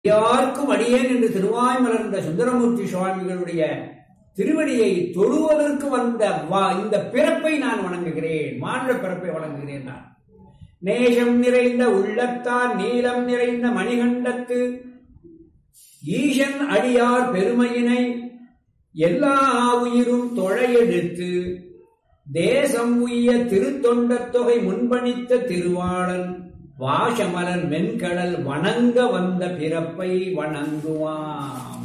யாருக்கும் அடியேன் என்று திருவாய் மலர்ந்த சுந்தரமூர்த்தி சுவாமிகளுடைய திருவடியை தொழுவதற்கு வந்த வா- இந்த பிறப்பை நான் வணங்குகிறேன் மானுட பிறப்பை வணங்குகிறேன் நான் நேசம் நிறைந்த உள்ளத்தார் நீலம் நிறைந்த மணிகண்டத்து ஈசன் அடியார் பெருமையினை எல்லா உயிரும் தொழையெடுத்து தேசம் உய்ய திருத்தொண்டத் தொகை முன்பணித்த திருவாளன் வாசமலர் மென்கடல் வணங்க வந்த பிறப்பை வணங்குவாம்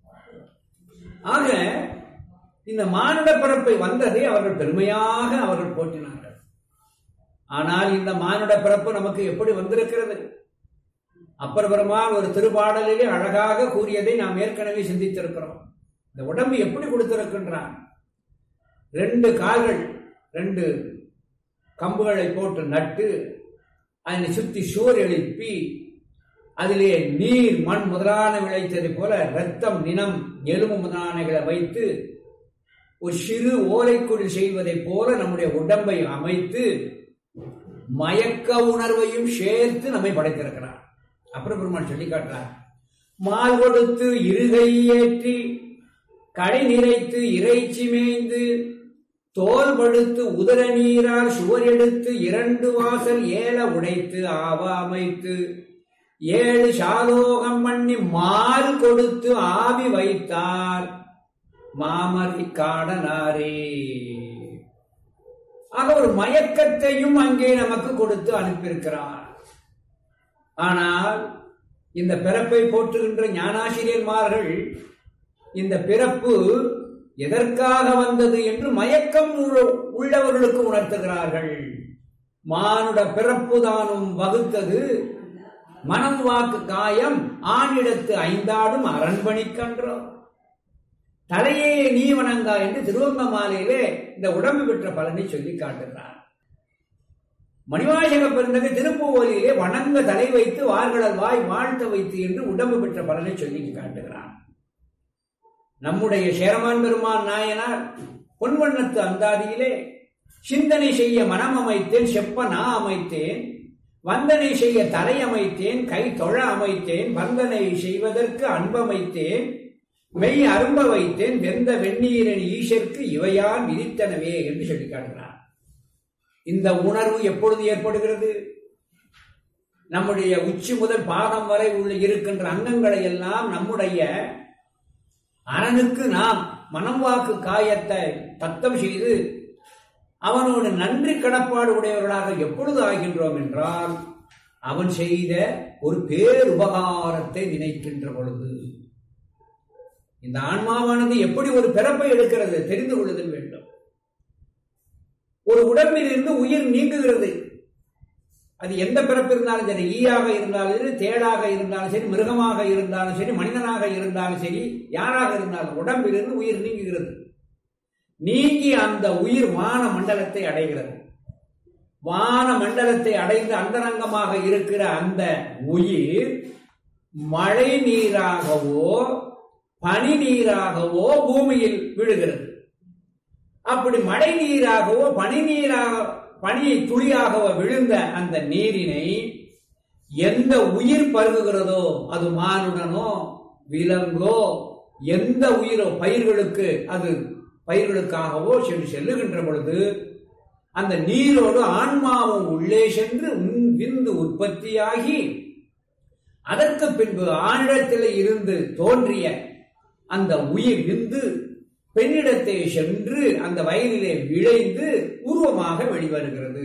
ஆக இந்த மானுட பிறப்பை வந்ததை அவர்கள் பெருமையாக அவர்கள் போற்றினார்கள் ஆனால் இந்த மானுட பிறப்பு நமக்கு எப்படி வந்திருக்கிறது அப்பர் பெருமான் ஒரு திருப்பாடலிலே அழகாக கூறியதை நாம் ஏற்கனவே சிந்தித்திருக்கிறோம் இந்த உடம்பு எப்படி கொடுத்திருக்கின்றான் ரெண்டு கால்கள் ரெண்டு கம்புகளை போட்டு நட்டு அதனை சுத்தி சுவர் எழுப்பி அதிலே நீர் மண் முதலான விளைத்ததை போல ரத்தம் நினம் எலும்பு முதலானகளை வைத்து ஒரு சிறு ஓலைக்குள் செய்வதைப் போல நம்முடைய உடம்பை அமைத்து மயக்க உணர்வையும் சேர்த்து நம்மை படைத்திருக்கிறார் அப்புறம் பெருமாள் சொல்லி காட்டுறார் மால் கொடுத்து இருகை ஏற்றி கடை நிறைத்து இறைச்சி மேய்ந்து தோல் படுத்து உதர நீரால் சுவர் எடுத்து இரண்டு வாசல் ஏல உடைத்து ஆவ அமைத்து ஏழு சாலோகம் பண்ணி மால் கொடுத்து ஆவி வைத்தார் மாமரி காடனாரே ஆக ஒரு மயக்கத்தையும் அங்கே நமக்கு கொடுத்து அனுப்பியிருக்கிறார் ஆனால் இந்த பிறப்பை போற்றுகின்ற ஞானாசிரியர்மார்கள் இந்த பிறப்பு எதற்காக வந்தது என்று மயக்கம் உள்ள- உள்ளவர்களுக்கு உணர்த்துகிறார்கள் மானுட பிறப்பு தானும் வகுத்தது மனம் வாக்கு காயம் ஆணிடத்து ஐந்தாடும் அரண்பணிக்கன்றோ தலையே நீ வணங்கா என்று திருவங்க மாலையிலே இந்த உடம்பு பெற்ற பலனை சொல்லி காட்டுகிறார் மணிவாசக பெருந்தகை திருப்புவோலியிலே வணங்க தலை வைத்து வார்களல் வாய் வாழ்த்த வைத்து என்று உடம்பு பெற்ற பலனை சொல்லி காட்டுகிறான் நம்முடைய சேரமான் பெருமான் நாயனார் பொன்வண்ணத்து அந்தாதியிலே சிந்தனை செய்ய மனம் அமைத்தேன் செப்ப நான் அமைத்தேன் வந்தனை செய்ய தலை அமைத்தேன் கை தொழ அமைத்தேன் வந்தனை செய்வதற்கு அன்பமைத்தேன் மெய் அரும்ப வைத்தேன் வெந்த வெந்நீரின் ஈஷற்கு இவையான் விதித்தனவே என்று சொல்லி காட்டுகிறார் இந்த உணர்வு எப்பொழுது ஏற்படுகிறது நம்முடைய உச்சி முதல் பாதம் வரை உள்ள இருக்கின்ற அங்கங்களை எல்லாம் நம்முடைய அரணுக்கு நாம் மனம் வாக்கு காயத்தை பத்தம் செய்து அவனோடு நன்றி கடப்பாடு உடையவர்களாக எப்பொழுது ஆகின்றோம் என்றால் அவன் செய்த ஒரு பேருபகாரத்தை நினைக்கின்ற பொழுது இந்த ஆன்மாவானது எப்படி ஒரு பிறப்பை எடுக்கிறது தெரிந்து கொள்ளுதல் வேண்டும் ஒரு உடம்பில் இருந்து உயிர் நீங்குகிறது அது எந்த பிறப்பு இருந்தாலும் சரி ஈயாக இருந்தாலும் சரி தேடாக இருந்தாலும் சரி மிருகமாக இருந்தாலும் சரி மனிதனாக இருந்தாலும் சரி யாராக இருந்தாலும் உடம்பிலிருந்து உயிர் நீங்குகிறது நீங்கி அந்த உயிர் வான மண்டலத்தை அடைகிறது வான மண்டலத்தை அடைந்து அந்தரங்கமாக இருக்கிற அந்த உயிர் மழை நீராகவோ பனி நீராகவோ பூமியில் விழுகிறது அப்படி மழை நீராகவோ பனி நீராக பனி துளியாகவோ விழுந்த அந்த நீரினை எந்த உயிர் பருகுகிறதோ அது மானுடனோ விலங்கோ எந்த உயிரோ பயிர்களுக்கு அது பயிர்களுக்காகவோ சென்று செல்லுகின்ற பொழுது அந்த நீரோடு ஆன்மாவும் உள்ளே சென்று உன் விந்து உற்பத்தியாகி அதற்கு பின்பு ஆணிடத்தில் இருந்து தோன்றிய அந்த உயிர் விந்து பெண்ணிடத்தை சென்று அந்த வயலிலே விளைந்து உருவமாக வெளிவருகிறது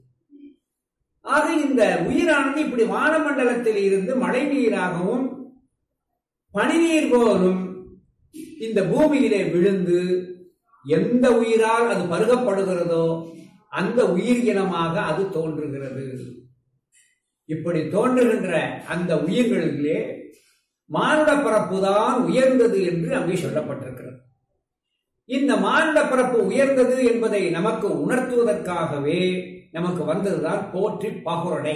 ஆக இந்த உயிரானது இப்படி வானமண்டலத்தில் இருந்து மழை நீராகவும் பனிநீர் போலும் இந்த பூமியிலே விழுந்து எந்த உயிரால் அது பருகப்படுகிறதோ அந்த உயிர் இனமாக அது தோன்றுகிறது இப்படி தோன்றுகின்ற அந்த உயிர்களிலே மானுட பரப்புதான் உயர்ந்தது என்று அங்கே சொல்லப்பட்டிருக்கிறது இந்த மானுட பரப்பு உயர்ந்தது என்பதை நமக்கு உணர்த்துவதற்காகவே நமக்கு வந்ததுதான் போற்றி பகுரடை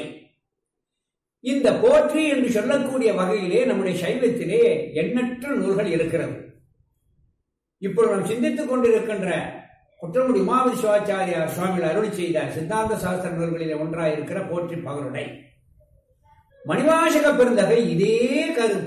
இந்த போற்றி என்று சொல்லக்கூடிய வகையிலே நம்முடைய சைவத்திலே எண்ணற்ற நூல்கள் இருக்கிறது இப்பொழுது நாம் சிந்தித்துக் கொண்டிருக்கின்ற குற்றமுடி உமாவி சிவாச்சாரியார் சுவாமிகள் அருளி செய்த சித்தாந்த சாஸ்திர நூல்களிலே ஒன்றாக இருக்கிற போற்றி பகருடை மணிவாசக பெருந்தகை இதே கருத்து